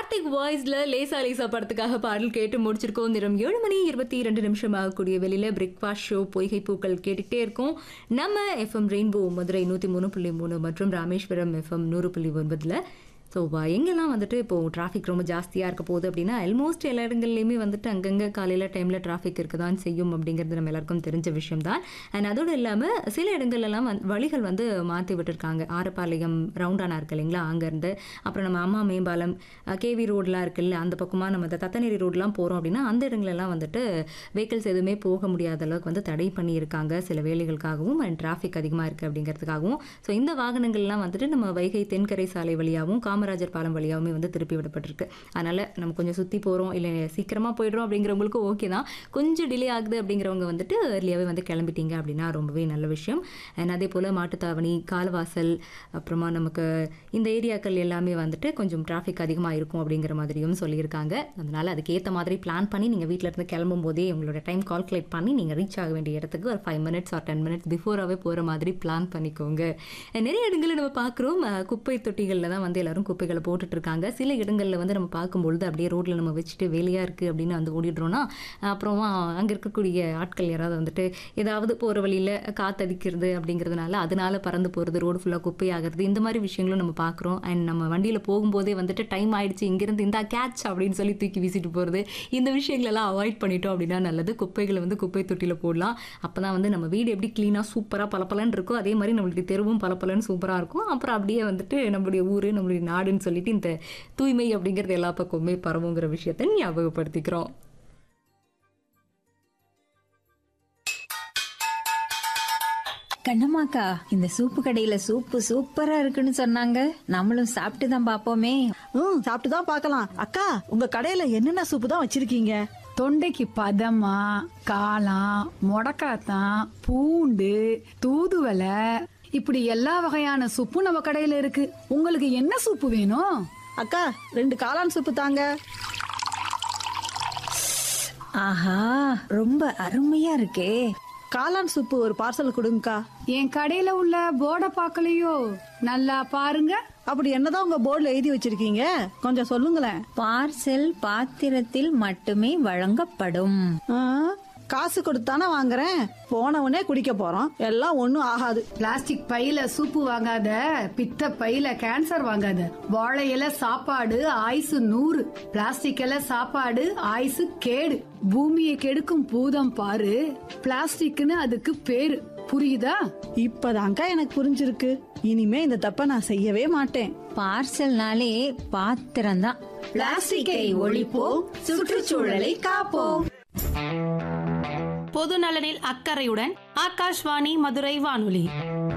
கார்த்திக் வாய்ஸ்ல லேசா லேசா படத்துக்காக பாடல் கேட்டு முடிச்சிருக்கோம் நிறம் ஏழு மணி இருபத்தி இரண்டு நிமிஷம் ஆகக்கூடிய வெளியில பிரேக்ஃபாஸ்ட் ஷோ பொய்கை பூக்கள் கேட்டுக்கிட்டே இருக்கோம் நம்ம எஃப்எம் ரெயின்போ மதுரை நூற்றி மூணு புள்ளி மூணு மற்றும் ராமேஸ்வரம் எஃப்எம் நூறு புள்ளி ஒன்பதுல ஸோ எங்கெல்லாம் வந்துட்டு இப்போது டிராஃபிக் ரொம்ப ஜாஸ்தியாக இருக்க போகுது அப்படின்னா ஆல்மோஸ்ட் எல்லா இடங்கள்லையுமே வந்துட்டு அங்கங்கே காலையில் டைமில் டிராஃபிக் இருக்க தான் செய்யும் அப்படிங்கிறது நம்ம எல்லாருக்கும் தெரிஞ்ச விஷயம் தான் அண்ட் அதோடு இல்லாமல் சில இடங்கள்லாம் வந்து வழிகள் வந்து மாற்றி விட்டுருக்காங்க ஆரப்பாளையம் ரவுண்டானா இருக்கு இல்லைங்களா அங்கேருந்து அப்புறம் நம்ம அம்மா மேம்பாலம் கேவி ரோடெலாம் இருக்குல்ல அந்த பக்கமாக நம்ம இந்த தத்தநேரி ரோடெலாம் போகிறோம் அப்படின்னா அந்த இடங்களெல்லாம் வந்துட்டு வெஹிக்கிள்ஸ் எதுவுமே போக முடியாத அளவுக்கு வந்து தடை பண்ணியிருக்காங்க சில வேலைகளுக்காகவும் அண்ட் டிராஃபிக் அதிகமாக இருக்குது அப்படிங்கிறதுக்காகவும் ஸோ இந்த வாகனங்கள்லாம் வந்துட்டு நம்ம வைகை தென்கரை சாலை வழியாகவும் காமராஜர் பாலம் வழியாகவுமே வந்து திருப்பி விடப்பட்டிருக்கு அதனால் நம்ம கொஞ்சம் சுற்றி போகிறோம் இல்லை சீக்கிரமாக போயிடுறோம் அப்படிங்கிறவங்களுக்கு ஓகே தான் கொஞ்சம் டிலே ஆகுது அப்படிங்கிறவங்க வந்துட்டு ஏர்லியாகவே வந்து கிளம்பிட்டீங்க அப்படின்னா ரொம்பவே நல்ல விஷயம் அண்ட் அதே போல் மாட்டுத்தாவணி கால்வாசல் அப்புறமா நமக்கு இந்த ஏரியாக்கள் எல்லாமே வந்துட்டு கொஞ்சம் டிராஃபிக் அதிகமாக இருக்கும் அப்படிங்கிற மாதிரியும் சொல்லியிருக்காங்க அதனால் அதுக்கேற்ற மாதிரி பிளான் பண்ணி நீங்கள் வீட்டில் இருந்து கிளம்பும் போதே உங்களோட டைம் கால்குலேட் பண்ணி நீங்கள் ரீச் ஆக வேண்டிய இடத்துக்கு ஒரு five minutes or ten minutes பிஃபோராகவே போகிற மாதிரி பிளான் பண்ணிக்கோங்க நிறைய இடங்களில் நம்ம பார்க்குறோம் அஹ், குப்பை தொட்டிகளில் தான் வந்து எல்லாரும் குப்பைகளை போட்டுட்டு இருக்காங்க சில இடங்களில் வந்து நம்ம பார்க்கும்பொழுது அப்படியே ரோட்டில் நம்ம வச்சுட்டு வேலையாக இருக்குது அப்படின்னு வந்து ஓடிடுறோம்னா அப்புறமா அங்கே இருக்கக்கூடிய ஆட்கள் யாராவது வந்துட்டு ஏதாவது போகிற வழியில் காத்தடிக்கிறது அப்படிங்கிறதுனால அதனால பறந்து போகிறது ரோடு ஃபுல்லாக குப்பையாகிறது இந்த மாதிரி விஷயங்களும் நம்ம பார்க்குறோம் அண்ட் நம்ம வண்டியில் போகும்போதே வந்துட்டு டைம் ஆயிடுச்சு இங்கேருந்து இந்த கேட்ச் அப்படின்னு சொல்லி தூக்கி வீசிட்டு போகிறது இந்த விஷயங்களெல்லாம் அவாய்ட் பண்ணிட்டோம் அப்படின்னா நல்லது குப்பைகளை வந்து குப்பை தொட்டியில் போடலாம் அப்போ தான் வந்து நம்ம வீடு எப்படி க்ளீனாக சூப்பராக பளபளன்னு இருக்கோ அதே மாதிரி நம்மளுடைய தெருவும் பளபளன்னு சூப்பராக இருக்கும் அப்புறம் அப்படியே வந்துட்டு நம்மளுடைய ஊர் நம்மளுடைய நாடுன்னு சொல்லிட்டு இந்த தூய்மை அப்படிங்கிறது எல்லா பக்கமுமே பரவுங்கிற விஷயத்தை ஞாபகப்படுத்திக்கிறோம் கண்ணம்மாக்கா இந்த சூப்பு கடையில சூப்பு சூப்பரா இருக்குன்னு சொன்னாங்க நம்மளும் சாப்பிட்டு தான் பாப்போமே ம் சாப்பிட்டு தான் பார்க்கலாம் அக்கா உங்க கடையில என்னென்ன சூப்பு தான் வச்சிருக்கீங்க தொண்டைக்கு பதமா காளான் முடக்காத்தான் பூண்டு தூதுவலை இப்படி எல்லா வகையான சூப்பும் நம்ம கடையில இருக்கு உங்களுக்கு என்ன சூப்பு வேணும் அக்கா ரெண்டு காளான் சூப்பு தாங்க ஆஹா ரொம்ப அருமையா இருக்கே காளான் சூப்பு ஒரு பார்சல் கொடுங்கக்கா என் கடையில உள்ள போர்டை பார்க்கலையோ நல்லா பாருங்க அப்படி என்னதான் உங்க போர்டுல எழுதி வச்சிருக்கீங்க கொஞ்சம் சொல்லுங்களேன் பார்சல் பாத்திரத்தில் மட்டுமே வழங்கப்படும் ஆ, காசு கொடுத்தானே வாங்குறேன் போனவனே குடிக்க போறோம் எல்லாம் ஒண்ணும் ஆகாது பிளாஸ்டிக் பையில சூப்பு வாங்காத பித்த பையில கேன்சர் வாங்காத வாழை இல சாப்பாடு ஆயுசு நூறு பிளாஸ்டிக் இல சாப்பாடு ஆயுசு கேடு பூமியை கெடுக்கும் பூதம் பாரு பிளாஸ்டிக்னு அதுக்கு பேரு புரியுதா இப்பதான்க்கா எனக்கு புரிஞ்சிருக்கு இனிமே இந்த தப்ப நான் செய்யவே மாட்டேன் பார்சல்னாலே பாத்திரம்தான் பிளாஸ்டிக்கை ஒழிப்போம் சுற்றுச்சூழலை காப்போம் பொது நலனில் அக்கறையுடன் ஆகாஷ்வாணி மதுரை வானொலி